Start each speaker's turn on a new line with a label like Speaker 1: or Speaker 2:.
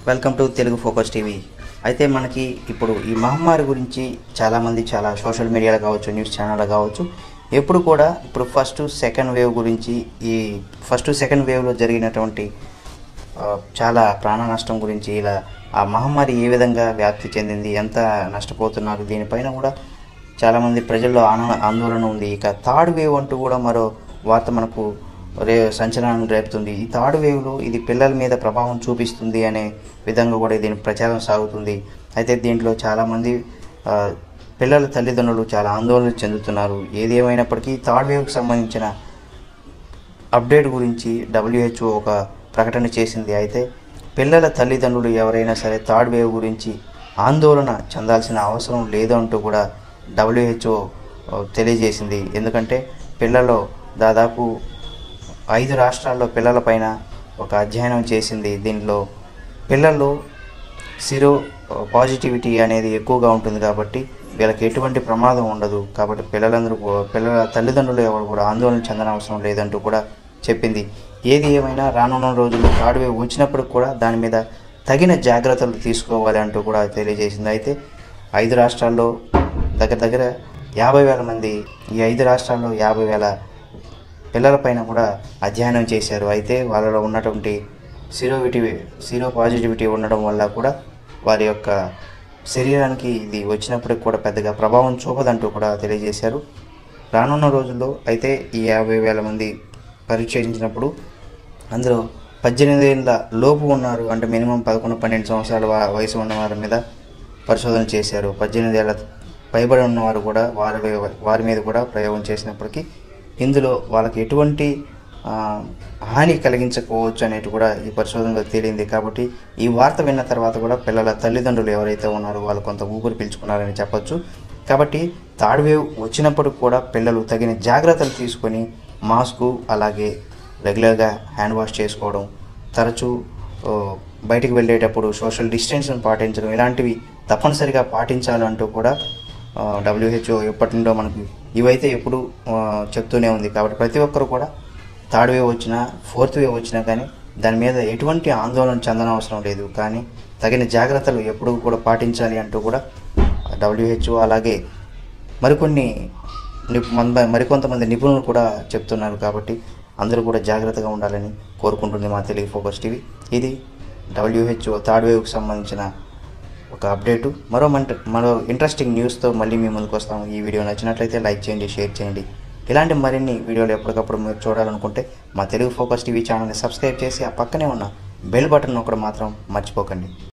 Speaker 1: welcome to Telugu focus TV అయితే మనకి ఇప్పుడు ఈ మహమ్మారి గురించి చాలామంది చాలా సోషల్ మీడియాలో కావచ్చు న్యూస్ ఛానల్లో కావచ్చు ఎప్పుడు కూడా ఇప్పుడు ఫస్ట్ సెకండ్ వేవ్ గురించి ఈ ఫస్ట్ సెకండ్ వేవ్లో జరిగినటువంటి ఆ, చాలా ప్రాణ నష్టం గురించి ఇలా ఆ మహమ్మారి ఏ విధంగా వ్యాప్తి చెందింది ఎంత నష్టపోతున్నారు దీనిపైన కూడా చాలామంది ప్రజల్లో ఆన ఆందోళన ఉంది ఇక థర్డ్ వేవ్ అంటూ కూడా మరో వార్త మనకు రే సంచలనం రేపుతుంది ఈ థర్డ్ వేవ్లో ఇది పిల్లల మీద ప్రభావం చూపిస్తుంది అనే విధంగా కూడా దీని ప్రచారం సాగుతుంది అయితే దీంట్లో చాలామంది ఆ, పిల్లల తల్లిదండ్రులు చాలా ఆందోళన చెందుతున్నారు ఏది ఏమైనప్పటికీ థర్డ్ వేవ్కి సంబంధించిన అప్డేట్ గురించి డబ్ల్యూహెచ్ఓ ఒక ప్రకటన చేసింది అయితే పిల్లల తల్లిదండ్రులు ఎవరైనా సరే థర్డ్ వేవ్ గురించి ఆందోళన చెందాల్సిన అవసరం లేదు అంటూ కూడా డబ్ల్యూహెచ్ఓ తెలియజేసింది ఎందుకంటే పిల్లలు దాదాపు ఐదు రాష్ట్రాల్లో పిల్లలపైన ఒక అధ్యయనం చేసింది దీనిలో పిల్లల్లో సిరో పాజిటివిటీ అనేది ఎక్కువగా ఉంటుంది కాబట్టి వీళ్ళకి ఎటువంటి ప్రమాదం ఉండదు కాబట్టి పిల్లలందరూ కూ- పిల్లల తల్లిదండ్రులు ఎవరు కూడా ఆందోళన చెందనవసరం లేదంటూ కూడా చెప్పింది ఏది ఏమైనా రానున్న రోజుల్లో థర్డ్ వేవ్ వచ్చినప్పుడు కూడా దాని మీద తగిన జాగ్రత్తలు తీసుకోవాలి అంటూ కూడా తెలియజేసింది అయితే ఐదు రాష్ట్రాల్లో దగ్గర దగ్గర యాభై వేల మంది ఈ ఐదు రాష్ట్రాల్లో యాభై వేల పిల్లలపైన కూడా అధ్యయనం చేశారు అయితే వాళ్ళలో ఉన్నటువంటి సిరోవిటీ సిరో పాజిటివిటీ ఉండడం వల్ల కూడా వారి యొక్క శరీరానికి ఇది వచ్చినప్పటికి కూడా పెద్దగా ప్రభావం చూపదంటూ కూడా తెలియజేశారు రానున్న రోజుల్లో అయితే ఈ యాభై వేల మంది పరీక్షించినప్పుడు అందులో పద్దెనిమిది ఏళ్ళ లోపు ఉన్నారు అంటే మినిమం పదకొండు పన్నెండు సంవత్సరాల వ- వయసు ఉన్న వారి మీద పరిశోధన చేశారు పద్దెనిమిది ఏళ్ళ పైబడి ఉన్నవారు కూడా వారి వారి మీద కూడా ప్రయోగం చేసినప్పటికీ ఇందులో వాళ్ళకి ఎటువంటి ఆ, హాని కలిగించకపోవచ్చు అనేది కూడా ఈ పరిశోధనలో తేలింది కాబట్టి ఈ వార్త విన్న తర్వాత కూడా పిల్లల తల్లిదండ్రులు ఎవరైతే ఉన్నారో వాళ్ళు కొంత ఊపిరి పీల్చుకున్నారని చెప్పొచ్చు కాబట్టి థర్డ్ వేవ్ వచ్చినప్పుడు కూడా పిల్లలు తగిన జాగ్రత్తలు తీసుకొని మాస్కు అలాగే రెగ్యులర్గా హ్యాండ్ వాష్ చేసుకోవడం తరచూ ఓ, బయటికి వెళ్ళేటప్పుడు సోషల్ డిస్టెన్స్ని పాటించడం ఇలాంటివి తప్పనిసరిగా పాటించాలంటూ కూడా డబ్ల్యూహెచ్ఓ ఎప్పటి నుండో మనకి ఇవైతే ఎప్పుడు ఆ, చెప్తూనే ఉంది కాబట్టి ప్రతి ఒక్కరు కూడా థర్డ్ వేవ్ వచ్చినా ఫోర్త్ వేవ్ వచ్చినా కానీ దాని మీద ఎటువంటి ఆందోళన చెందనవసరం లేదు కానీ తగిన జాగ్రత్తలు ఎప్పుడు కూడా పాటించాలి అంటూ కూడా డబ్ల్యూహెచ్ఓ అలాగే మరికొన్ని నిప్ మన- మరికొంతమంది నిపుణులు కూడా చెప్తున్నారు కాబట్టి అందరూ కూడా జాగ్రత్తగా ఉండాలని కోరుకుంటుంది మా తెలుగు ఫోకస్ టీవీ ఇది డబ్ల్యూహెచ్ఓ థర్డ్ వేవ్కి సంబంధించిన ఒక అప్డేటు మరో మంట మరో ఇంట్రెస్టింగ్ న్యూస్తో మళ్ళీ మీ ముందుకు వస్తాము ఈ వీడియో నచ్చినట్లయితే లైక్ చేయండి షేర్ చేయండి ఇలాంటి మరిన్ని వీడియోలు ఎప్పటికప్పుడు మీరు చూడాలనుకుంటే మా తెలుగు ఫోకస్ టీవీ ఛానల్ని సబ్స్క్రైబ్ చేసి ఆ పక్కనే ఉన్న బెల్ బటన్ ఒకటి మాత్రం మర్చిపోకండి